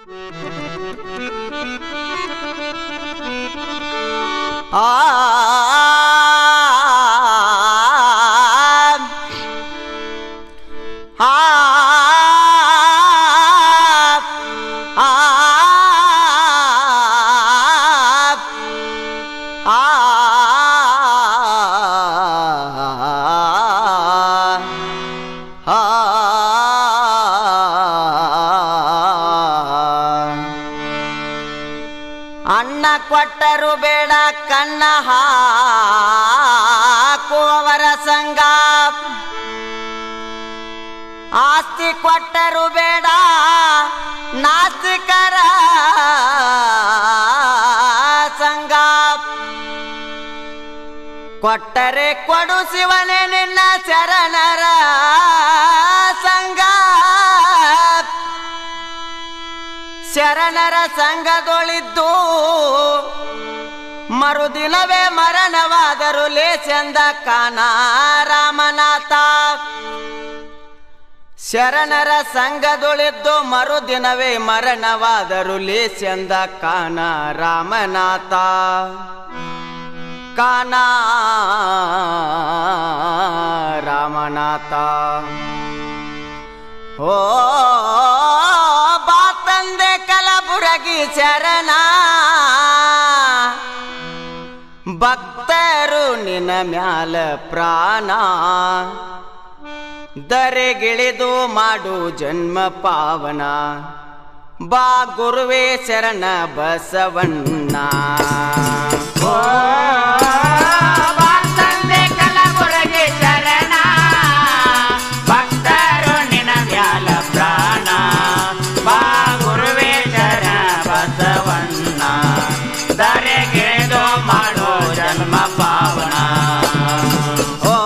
ಆ ಆ ಆ ಅಣ್ಣ ಕೊಟ್ಟರು ಬೇಡ ಕಣ್ಣ ಹಾಕುವವರ ಸಂಗ ಆಸ್ತಿ ಕೊಟ್ಟರು ಬೇಡ ನಾಸ್ತಿಕರ ಸಂಗ ಕೊಟ್ಟರೆ ಕೊಡು ಶಿವನೇ ನಿನ್ನ ಶರಣರ ಸಂಗ ಶರಣರ ಸಂಘದೊಳಿದ್ದು ಮರುದಿನವೇ ಮರಣವಾದರು ಲೇಚಂದ ಕಾನ ರಾಮನಾಥ ಶರಣರ ಸಂಘದೊಳಿದ್ದು ಮರುದಿನವೇ ಮರಣವಾದರು ಲೇಚಂದ ಕಾನ ರಾಮನಾಥ ಕಾನ ರಾಮನಾಥ ಓ ಬಾ ತಂದೆ ಕಲಬುರಗಿ ಶರಣ ಭಕ್ತರು ನಿನ್ನ ಮ್ಯಾಲ ಪ್ರಾಣ ದರೆಗಿಳಿದು ಮಾಡು ಜನ್ಮ ಪಾವನ ಬಾ ಗುರುವೇ ಶರಣ ಬಸವಣ್ಣ ತಂದೆ ಕಲಬುರಗಿ ಶರಣ ಭಕ್ತರು ನಿನ ಮ್ಯಾಲ ಪ್ರಾಣ ಬಾ ಗುರುವೇ ಶರಣ ಬಸವಣ್ಣ ದರೆಗಿಳಿದು ಮಾಡೋ ಜನ್ಮ ಪಾವನ ಓ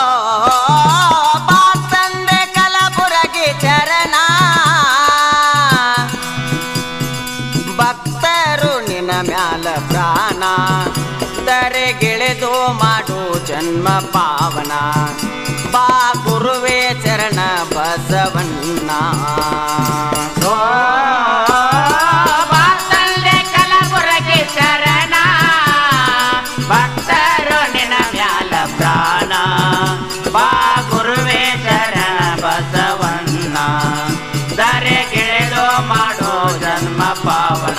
ಬಾ ತಂದೆ ಕಲಬುರಗಿ ಚರಣ ಭಕ್ತರು ನಿನ್ನ ಮ್ಯಾಲ ಪ್ರಾಣ ದರೆಗಿಳಿದು ಮಾಡು ಜನ್ಮ ಪಾವನ ಬಾ ಗುರುವೇ ಚರಣ ಬಸವಣ್ಣ ಓ ಬಾ ತಂದೆ ಕಲಬುರಗಿ ಶರಣ ಭಕ್ತರು ನಿನ ಮ್ಯಾಲ ಪ್ರಾಣ ಬಾ ಗುರುವೇ ಶರಣ ಬಸವಣ್ಣ ದರೆಗಿಳಿದು ಮಾಡೋ ಜನ್ಮ ಪಾವನ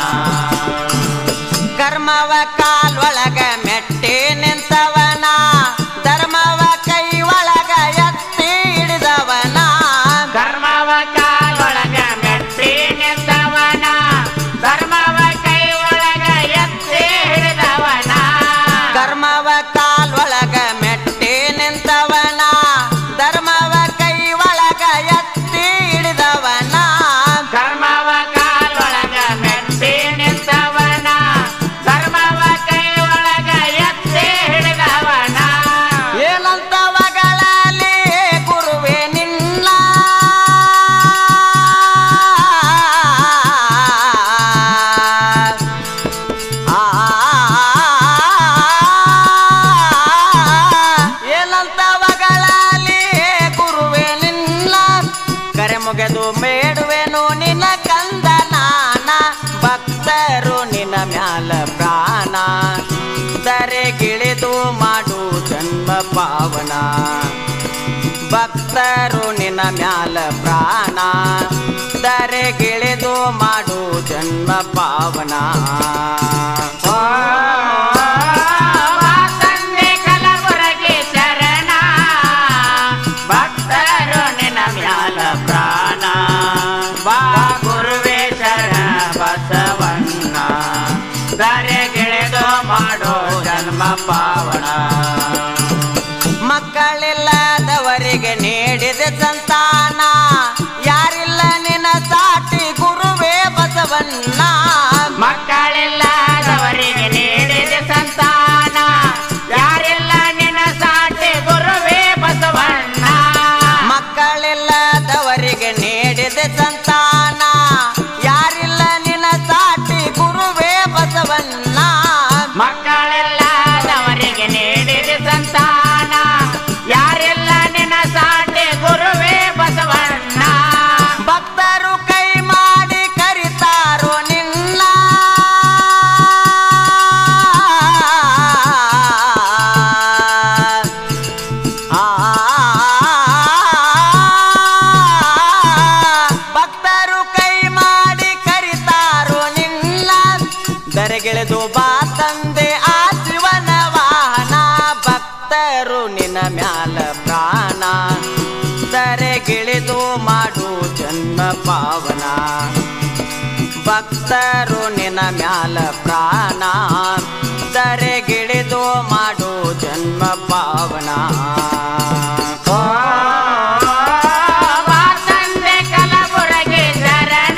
ಕರ್ಮವ ಕಾಲ್ೊಳಗ ಮೆಟ್ಟಿ ನಿಂತವನ ಧರ್ಮವ ಕೈ ಒಳಗ ಎತ್ತಿ ಹಿಡಿದವನ ಧರ್ಮವ ಕಾಲೊಳಗ ಮೆಟ್ಟಿ ನಿಂತವನ ಧರ್ಮವ ಕೈ ಒಳಗ ಎತ್ತಿ ಹಿಡಿದವನ ಕರ್ಮವ ಕಾಲ್ೊಳಗ ಮೆಟ್ಟಿ ನಿಂತವನ ಧರ್ಮವ ಕೈ ಒಳಗ ಎತ್ತಿ ಹಿಡಿದವನ ಧರ್ಮವ ಕಾಲೊಳಗ ಮೆಟ್ಟಿ ನಿಂತವನ ಧರ್ಮವ ಕೈ ಒಳಗ ಎತ್ತಿ ಹಿಡಿದವನ ಏನಂತ ಮಗಳಲ್ಲಿ ಗುರುವೇ ನಿನ್ನ ಆ ಏನಂತ ಮಗಳಲ್ಲಿ ಗುರುವೇ ನಿನ್ನ ಕರೆ ಮುಗೆದು ಮೇಡುವೆನು ನಿನ್ನ ಕಂದ ನಾನ ಭಕ್ತರು ನಿನ್ನ ಮ್ಯಾಲ ಪ್ರಾಣ ದರೆಗಿಳಿದು ಮಾಡು ಜನ್ಮ ಪಾವನ ಭಕ್ತರು ನಿನ್ನ ಮ್ಯಾಲ ಪ್ರಾಣ ದರೆಗಿಳಿದು ಮಾಡು ಜನ್ಮ ಪಾವನ ಓ, ಬಾ ತಂದೆ ಕಲಬುರಗಿ ಶರಣ ಭಕ್ತರು ನಿನ್ನ ಮ್ಯಾಲ ಪ್ರಾಣ ಬಾ ಗುರುವೇ ಶರಣ ಬಸವಣ್ಣ ದರೆಗಿಳಿದು ಮಾಡೋ ಜನ್ಮ ಪಾವನ ಮಕ್ಕಳಿಲ್ಲದವರಿಗೆ ನೀಡಿದ ಸಂತಾನ ಯಾರಿಲ್ಲ ನಿನ್ನ ಸಾಟಿ ಗುರುವೇ ಬಸವಣ್ಣ ಮಕ್ಕಳಿಲ್ಲದವರಿಗೆ ಸೆರೆಗಿಳಿದು ಬಾ ತಂದೆ ಆ ಶಿವನ ವಾಹನ ಭಕ್ತರು ನಿನ್ನ ಮ್ಯಾಲ ಪ್ರಾಣ ಸೆರೆಗಿಳಿದು ಮಾಡು ಜನ್ಮ ಪಾವನ ಭಕ್ತರು ನಿನ್ನ ಮ್ಯಾಲ ಪ್ರಾಣ ಸೆರೆಗಿಳಿದು ಮಾಡು ಜನ್ಮ ಪಾವನ ಓ ಬಾ ತಂದೆ ಕಲಬುರಗಿ ಶರಣ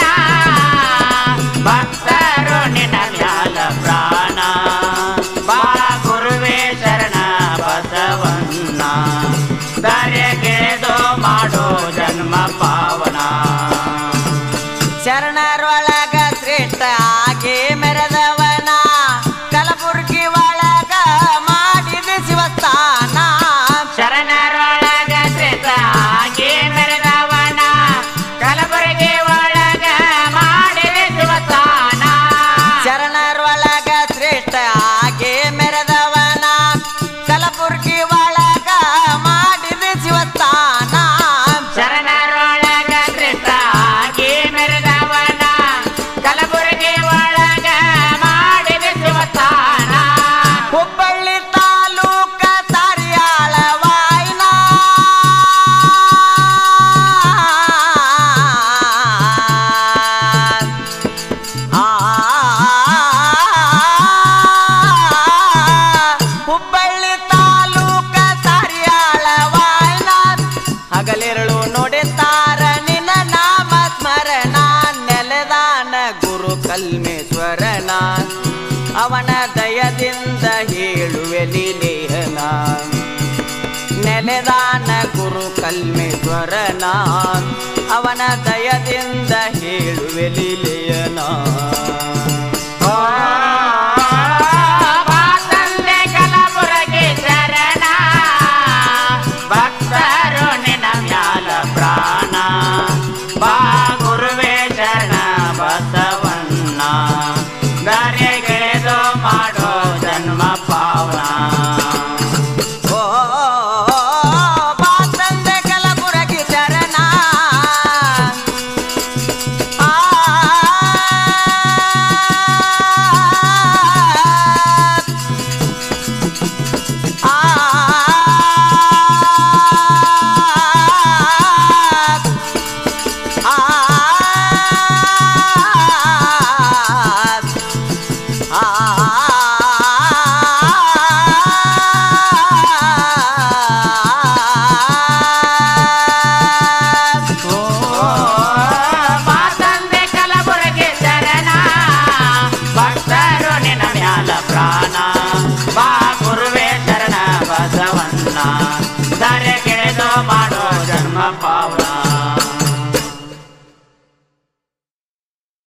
ಭಕ್ತರು ನಿನ್ನ ಮ್ಯಾಲ ಪ್ರಾಣ ಬಾ ಗುರುವೇ ಶರಣ ಬಸವಣ್ಣ ದಾರ್ಯಗೆಳೆದು ಮಾಡೋ ಜನ್ಮ ಪಾವನ ಶರಣರೊಳಗ ಶ್ರೇಷ್ಠ ಆಗಿ ಮೆರೆದವನ ಕಲಬುರ್ಗಿ ಒಳಗ ಮಾಡಿದ ಶಿವಸ್ಥಾನ ಶರಣರೊಳಗ ಶ್ರೇಷ್ಠಾಗಿ ಮೆರೆದವನ ಕಲಬುರಗಿ ಒಳಗ ಮಾಡಿದ ಶಿವಸ್ಥಾನ ಶರಣರೊಳಗ ಶ್ರೇಷ್ಠ ಆಗಿ ಮೆರೆದವನ ಕಲಬುರ್ಗಿ ಒಳಗ ಮಾಡಿದ ಶಿವಸ್ಥಾನ ಶರಣರೊಳಗ ಶ್ರೇಷ್ಠಾಗಿ ಮೆರೆದವನ ಕಲಬುರಗಿ ಒಳಗ ಮಾಡಿದ ಶಿವಸ್ಥಾನ ಹುಬ್ಬಳ್ಳಿ ತಾಲೂಕ ತಾರಿಯಾಳ ವಾಯ್ನ ಆ ಹುಬ್ಬಳ್ಳಿ ತಾಲೂಕ ತಾರಿಯಾಳ ವಾಯ್ನ ಹಗಲಿರಳು ನೋಡುತ್ತಾರ ನಿನ್ನ ನಾಮ ಸ್ಮರಣ ನೆಲೆದಾನ ಗುರು ಕಲ್ಮೇಶ್ವರನ ಅವನ ದಯದಿಂದ ಹೇಳುವೆ ಲೀಲೆಯನ ನೆಲೆದಾನ ಗುರು ಕಲ್ಮೇಶ್ವರನ ಅವನ ದಯದಿಂದ ಹೇಳುವೆ ಲೀಲೆಯನ ಓ ಬಾ ತಂದೆ ಕಲಬುರಗಿ ಶರಣ ಭಕ್ತರು ನಿನ್ನ ಮ್ಯಾಲ ಪ್ರಾಣ ಬಾ ಗುರುವೇ ಶರಣ ಬಸವ